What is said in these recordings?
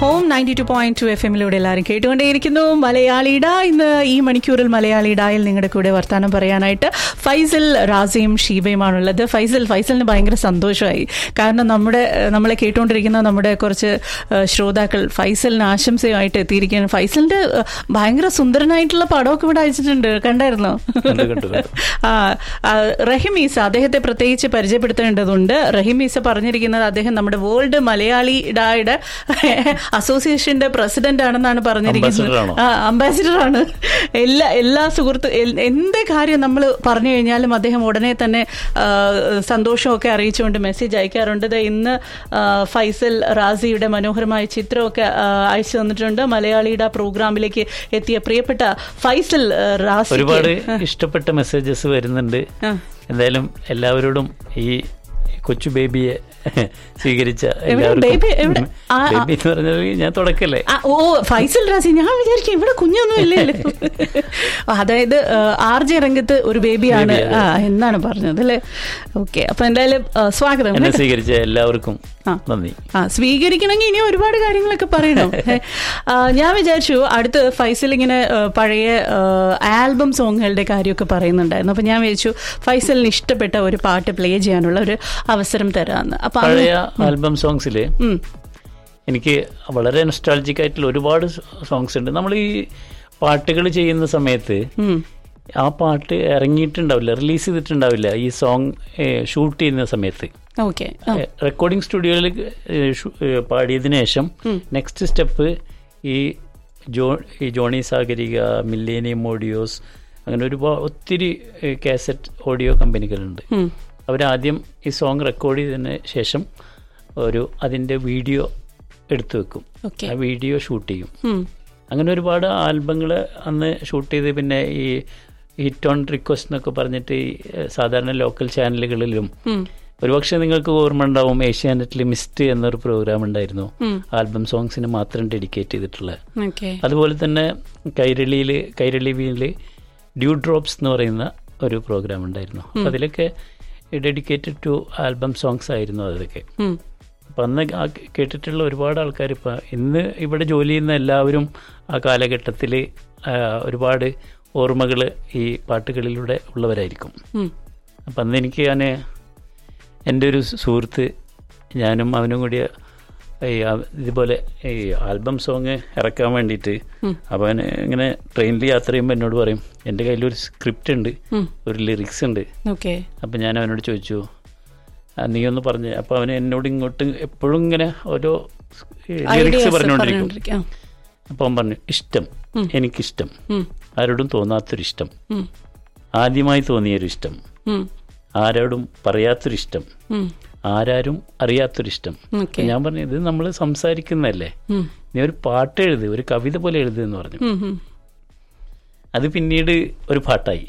Home ninety two point two F എമ്മിലൂടെ എല്ലാവരും കേട്ടുകൊണ്ടേയിരിക്കുന്നു മലയാളിട ഇന്ന് ഈ മണിക്കൂറിൽ മലയാളിടായിൽ നിങ്ങളുടെ കൂടെ വർത്താനം പറയാനായിട്ട് ഫൈസൽ റാസിയും ഷീബയുമാണുള്ളത് ഫൈസൽ ഫൈസലിന് ഭയങ്കര സന്തോഷമായി കാരണം നമ്മുടെ ഏഹ്, നമ്മളെ കേട്ടുകൊണ്ടിരിക്കുന്ന നമ്മുടെ കുറച്ച് ഏഹ്, ശ്രോതാക്കൾ ഫൈസലിന് ആശംസയുമായിട്ട് എത്തിയിരിക്കുകയാണ് ഫൈസലിന്റെ ഏഹ്, ഭയങ്കര സുന്ദരനായിട്ടുള്ള പടമൊക്കെ ഇവിടെ അയച്ചിട്ടുണ്ട് കണ്ടായിരുന്നോ കണ്ടു, കണ്ടു, കണ്ടു. ആ, ആ, റഹീം ഈസ അദ്ദേഹത്തെ പ്രത്യേകിച്ച് പരിചയപ്പെടുത്തേണ്ടതുണ്ട് റഹീം ഈസ പറഞ്ഞിരിക്കുന്നത് അദ്ദേഹം നമ്മുടെ വേൾഡ് മലയാളി ഡായുടെ അസോസിയേഷന്റെ പ്രസിഡന്റ് ആണെന്നാണ് പറഞ്ഞിരിക്കുന്നത് Ambassador ആണോ? ആ അംബാസിഡർ ആണ് എല്ലാ എല്ലാ സുഹൃത്തു എൽ- എന്ത് കാര്യം നമ്മൾ പറഞ്ഞു കഴിഞ്ഞാലും അദ്ദേഹം ഉടനെ തന്നെ ആ, സന്തോഷമൊക്കെ അറിയിച്ചുകൊണ്ട് മെസ്സേജ് അയക്കാറുണ്ട് ദേ ഇന്ന് ആ, ഫൈസൽ റാസിയുടെ മനോഹരമായ ചിത്രമൊക്കെ ആ, അയച്ചു തന്നിട്ടുണ്ട് മലയാളിയുടെ പ്രോഗ്രാമിലേക്ക് എത്തിയ പ്രിയപ്പെട്ട ഫൈസൽ ആ, റാസി ഒരുപാട് ഇഷ്ടപ്പെട്ട മെസ്സേജസ് വരുന്നുണ്ട് ആ. എന്തായാലും എല്ലാവരോടും ഈ കൊച്ചു ബേബിയെ സ്വീകരിച്ച എവിടെ? baby എവിടെ? ആ, ആ. ബേബി എന്ന് പറഞ്ഞാൽ ഞാൻ തുടക്കല്ലേ ആ, ഓ ഫൈസൽ റാസി ഞാൻ വിചാരിക്കും ഇവിടെ കുഞ്ഞൊന്നും ഇല്ലല്ലോ അതായത് ആർ ജെ രംഗത്ത് ഒരു ബേബിയാണ് Baby, അതെ. ആ എന്നാണ് പറഞ്ഞത് അല്ലേ ഓക്കെ അപ്പൊ എന്തായാലും ആ, സ്വാഗതം എന്നെ കേട്ടോ. സ്വീകരിച്ച എല്ലാവർക്കും ആ. നന്ദി ആ സ്വീകരിക്കണമെങ്കിൽ ഇനി ഒരുപാട് കാര്യങ്ങളൊക്കെ പറയണം ആ, ഞാൻ വിചാരിച്ചു അടുത്ത് ഫൈസൽ ഇങ്ങനെ ആ, പഴയ ആൽബം സോങ്ങുകളുടെ കാര്യമൊക്കെ പറയുന്നുണ്ടായിരുന്നു അപ്പൊ ഞാൻ വിചാരിച്ചു ഫൈസലിന് ഇഷ്ടപ്പെട്ട ഒരു പാട്ട് പ്ലേ ചെയ്യാനുള്ള ഒരു അവസരം തരാമെന്ന് അപ്പൊ അങ്ങ് പഴയ ആൽബം സോങ്സിൽ ഉം, എനിക്ക് വളരെ നൊസ്റ്റാൾജിക് ആയിട്ടുള്ള ഒരുപാട് സോങ്സ് ഉണ്ട് നമ്മൾ ഈ പാട്ടുകൾ ചെയ്യുന്ന സമയത്ത് ഉം, ആ പാട്ട് ഇറങ്ങിയിട്ടുണ്ടാവില്ല റിലീസ് ചെയ്തിട്ടുണ്ടാവില്ല ഈ സോങ് ഷൂട്ട് ചെയ്യുന്ന സമയത്ത് ഓക്കെ ആ, റെക്കോർഡിംഗ് സ്റ്റുഡിയോയിൽ പാടിയതിനു ശേഷം നെക്സ്റ്റ് സ്റ്റെപ്പ് ഈ ജോ ഈ ജോണി സാഗരിക മില്ലേനിയം ഓഡിയോസ് അങ്ങനെ ഒരുപാട് ഒത്തിരി കാസറ്റ് ഓഡിയോ കമ്പനികളുണ്ട് ഉം, അവരാദ്യം ഈ സോങ് റെക്കോർഡ് ചെയ്തതിന് ശേഷം ഒരു അതിൻ്റെ വീഡിയോ എടുത്തു വെക്കും ഓക്കെ ആ വീഡിയോ ഷൂട്ട് ചെയ്യും ഉം, അങ്ങനെ ഒരുപാട് ആൽബങ്ങൾ അന്ന് ഷൂട്ട് ചെയ്ത് പിന്നെ ഈ ഹിറ്റ് ഓൺ റിക്വസ്റ്റ് എന്നൊക്കെ പറഞ്ഞിട്ട് ഈ ഏഹ്, സാധാരണ ലോക്കൽ ചാനലുകളിലും ഉം, ഒരുപക്ഷെ നിങ്ങൾക്ക് ഓർമ്മ ഉണ്ടാവും ഏഷ്യാനെറ്റിൽ മിസ്റ്റ് എന്നൊരു പ്രോഗ്രാം ഉണ്ടായിരുന്നു ഉം. ആൽബം സോങ്സിന് മാത്രം ഡെഡിക്കേറ്റ് ചെയ്തിട്ടുള്ള ഓക്കെ അതുപോലെ തന്നെ കൈരളിയിൽ കൈരളിവിയിൽ ഡ്യൂ ഡ്രോപ്സ് എന്ന് പറയുന്ന ഒരു പ്രോഗ്രാം ഉണ്ടായിരുന്നു അപ്പം അതിലൊക്കെ ഡെഡിക്കേറ്റഡ് ടു ആൽബം സോങ്സ് ആയിരുന്നു അതൊക്കെ ഉം, അപ്പം അന്ന് ആ കേട്ടിട്ടുള്ള ഒരുപാട് ആൾക്കാർ ഇപ്പം ഇന്ന് ഇവിടെ ജോലി ചെയ്യുന്ന എല്ലാവരും ആ കാലഘട്ടത്തിൽ ഒരുപാട് ഓർമ്മകൾ ഈ പാട്ടുകളിലൂടെ ഉള്ളവരായിരിക്കും ഉം, അപ്പം അന്ന് എനിക്ക് ഞാൻ എൻ്റെ ഒരു സുഹൃത്ത് ഞാനും അവനും കൂടി ഈ ആ- ഇതുപോലെ ഈ ആൽബം സോങ് ഇറക്കാൻ വേണ്ടിയിട്ട് അപ്പം അവൻ ഇങ്ങനെ ട്രെയിനിൽ യാത്ര ചെയ്യുമ്പോൾ എന്നോട് പറയും എൻ്റെ കയ്യിലൊരു സ്ക്രിപ്റ്റ് ഉണ്ട് ഉം. ഒരു ലിറിക്സ് ഉണ്ട് ഓക്കെ അപ്പം ഞാൻ അവനോട് ചോദിച്ചു "ആ, നീ ഒന്ന് പറഞ്ഞ് അപ്പോൾ അവൻ എന്നോട് ഇങ്ങോട്ട് എപ്പോഴും ഇങ്ങനെ ഓരോ ലിറിക്സ് Ideas പറഞ്ഞുകൊണ്ടിരിക്കും പറഞ്ഞുകൊണ്ടിരിക്കും. അപ്പോൾ അവൻ പറഞ്ഞു ഇഷ്ടം എനിക്കിഷ്ടം ഉം, ആരോടും തോന്നാത്തൊരിഷ്ടം ഉം, ആദ്യമായി തോന്നിയൊരു ഇഷ്ടം ഉം, ആരോടും പറയാത്തൊരിഷ്ടം ഉം, ആരാരും അറിയാത്തൊരിഷ്ടം ഓക്കെ ഞാൻ പറഞ്ഞു ഇത് നമ്മൾ സംസാരിക്കുന്നതല്ലേ ഉം, നീ ഒരു പാട്ട് എഴുത് ഒരു കവിത പോലെ എഴുത് എന്ന് പറഞ്ഞു ഉം, ഉം. അത് പിന്നീട് ഒരു പാട്ടായി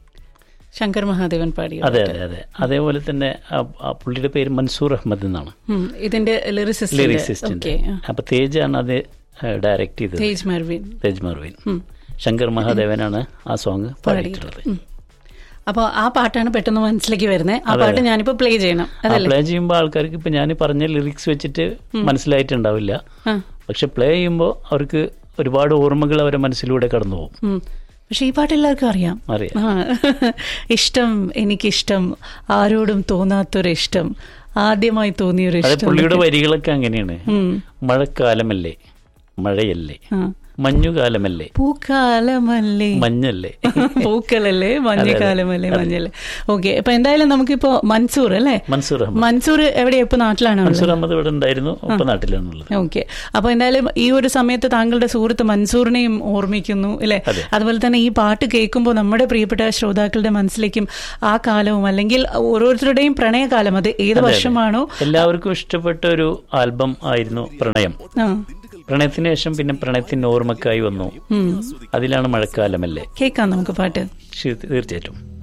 ശങ്കർ മഹാദേവൻ പാടിയ അതെ അതെ അതെ അതേപോലെ തന്നെ ആ- ആ പുള്ളിയുടെ പേര് മൻസൂർ അഹമ്മദ് എന്നാണ് ഉം, ഇതിന്റെ ലിറിസിസ്റ്റ് ലിറിക്സിസ്റ്റിന്റെ അപ്പൊ തേജാണ് അത് ഡയറക്ട് ചെയ്തത് തേജ് മർവിൻ തേജ് മർവിൻ ശങ്കർ മഹാദേവനാണ് ആ സോങ് പാടിയിട്ടുള്ളത് അപ്പോൾ ആ പാട്ടാണ് പെട്ടെന്ന് മനസ്സിലേക്ക് വരുന്നത് ആ പാട്ട് ഞാനിപ്പോ പ്ലേ ചെയ്യണം അതല്ലേ പ്ലേ ചെയ്യുമ്പോൾ ആൾക്കാർക്ക് ഇപ്പൊ ഞാൻ പറഞ്ഞ ലിറിക്സ് വെച്ചിട്ട് മനസ്സിലായിട്ടുണ്ടാവില്ല ആ പക്ഷെ പ്ലേ ചെയ്യുമ്പോൾ അവർക്ക് ഒരുപാട് ഓർമ്മകൾ അവരെ മനസ്സിലൂടെ കടന്നു പോകും ഉം. പക്ഷെ ഈ പാട്ട് എല്ലാവർക്കും അറിയാം അറിയാം ആ ഇഷ്ടം എനിക്കിഷ്ടം ആരോടും തോന്നാത്തൊരു ഇഷ്ടം ആദ്യമായി തോന്നിയൊരു അത് ഇഷ്ടം പുള്ളിയുടെ വരികളൊക്കെ അങ്ങനെയാണ് ഉം. മഴക്കാലമല്ലേ മഴയല്ലേ ആ. മഞ്ഞുകാലമല്ലേ പൂക്കാലമല്ലേ മഞ്ഞല്ലേ പൂക്കളല്ലേ മഞ്ഞക്കാലമല്ലേ മഞ്ഞല്ലേ ഓക്കെ അപ്പൊ എന്തായാലും നമുക്കിപ്പോ മൻസൂർ അല്ലേ മൻസൂർ അഹമ്മദ് മൻസൂർ എവിടെയാ ഇപ്പൊ നാട്ടിലാണ് മൻസൂർ അഹമ്മദ് ഇവിടെ ഉണ്ടായിരുന്നു ഇപ്പൊ നാട്ടിലാണുള്ളത് ഓക്കെ അപ്പൊ എന്തായാലും ഈ ഒരു സമയത്ത് താങ്കളുടെ സുഹൃത്ത് മൻസൂറിനെയും ഓർമ്മിക്കുന്നു അല്ലെ അതെ. അതുപോലെ തന്നെ ഈ പാട്ട് കേൾക്കുമ്പോൾ നമ്മുടെ പ്രിയപ്പെട്ട ശ്രോതാക്കളുടെ മനസ്സിലേക്കും ആ കാലവും അല്ലെങ്കിൽ ഓരോരുത്തരുടെയും പ്രണയകാലം അത് ഏത് വർഷമാണോ എല്ലാവർക്കും ഇഷ്ടപ്പെട്ട ഒരു ആൽബം ആയിരുന്നു പ്രണയം ആ പ്രണയത്തിന് ശേഷം പിന്നെ പ്രണയത്തിന്റെ ഓർമ്മക്കായി വന്നു ഉം. അതിലാണ് മഴക്കാലമല്ലേ കേൾക്കാം നമുക്ക് പാട്ട് ശരി, തീർച്ചയായിട്ടും